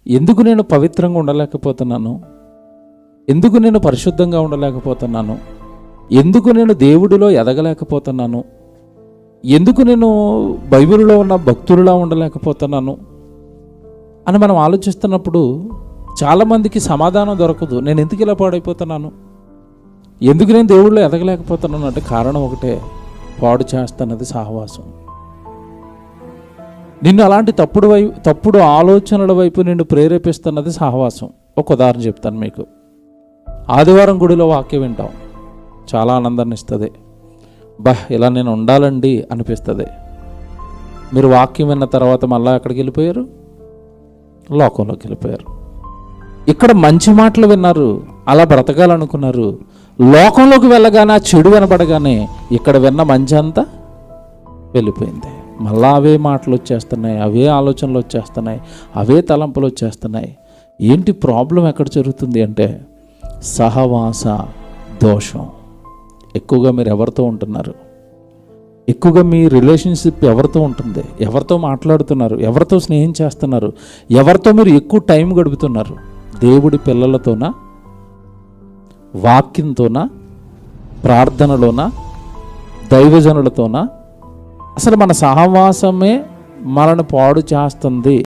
ఎందుకు నేను పవిత్రంగా ఉండలేకపోతున్నాను ఎందుకు నేను పరిశుద్ధంగా ఉండలేకపోతున్నాను ఎందుకు నేను దేవుడిలో ఎదగలేకపోతున్నాను ఎందుకు నేను బైబిల్లో ఉన్న భక్తుడిలా ఉండలేకపోతున్నాను అని మనం ఆలోచిస్తున్నప్పుడు చాలామందికి సమాధానం దొరకదు నేను ఎందుకు ఇలా పాడైపోతున్నాను ఎందుకు నేను దేవుడిలో ఎదగలేకపోతున్నాను అంటే కారణం ఒకటే పాడు చేస్తున్నది సహవాసం నిన్ను అలాంటి తప్పుడు వైపు తప్పుడు ఆలోచనల వైపు నిన్ను ప్రేరేపిస్తున్నది సహవాసం ఒక ఉదాహరణ చెప్తాను మీకు ఆదివారం గుడిలో వాక్యం వింటాం చాలా ఆనందాన్ని ఇస్తుంది బా ఇలా నేను ఉండాలండి అనిపిస్తుంది మీరు వాక్యం విన్న తర్వాత మళ్ళీ ఎక్కడికి వెళ్ళిపోయారు లోకంలోకి వెళ్ళిపోయారు ఇక్కడ మంచి మాటలు విన్నారు అలా బ్రతకాలనుకున్నారు లోకంలోకి వెళ్ళగానే ఆ చెడు వినపడగానే ఇక్కడ విన్న మంచి అంతా వెళ్ళిపోయింది మళ్ళా అవే మాటలు వచ్చేస్తున్నాయి అవే ఆలోచనలు వచ్చేస్తున్నాయి అవే తలంపులు వచ్చేస్తున్నాయి ఏంటి ప్రాబ్లం ఎక్కడ జరుగుతుంది అంటే సహవాస దోషం ఎక్కువగా మీరు ఎవరితో ఉంటున్నారు ఎక్కువగా మీ రిలేషన్షిప్ ఎవరితో ఉంటుంది ఎవరితో మాట్లాడుతున్నారు ఎవరితో స్నేహం చేస్తున్నారు ఎవరితో మీరు ఎక్కువ టైం గడుపుతున్నారు దేవుడి పిల్లలతోనా వాక్యంతోనా ప్రార్థనలోనా దైవజనులతోనా అసలు మన సహవాసమే మనల్ని పాడు చేస్తుంది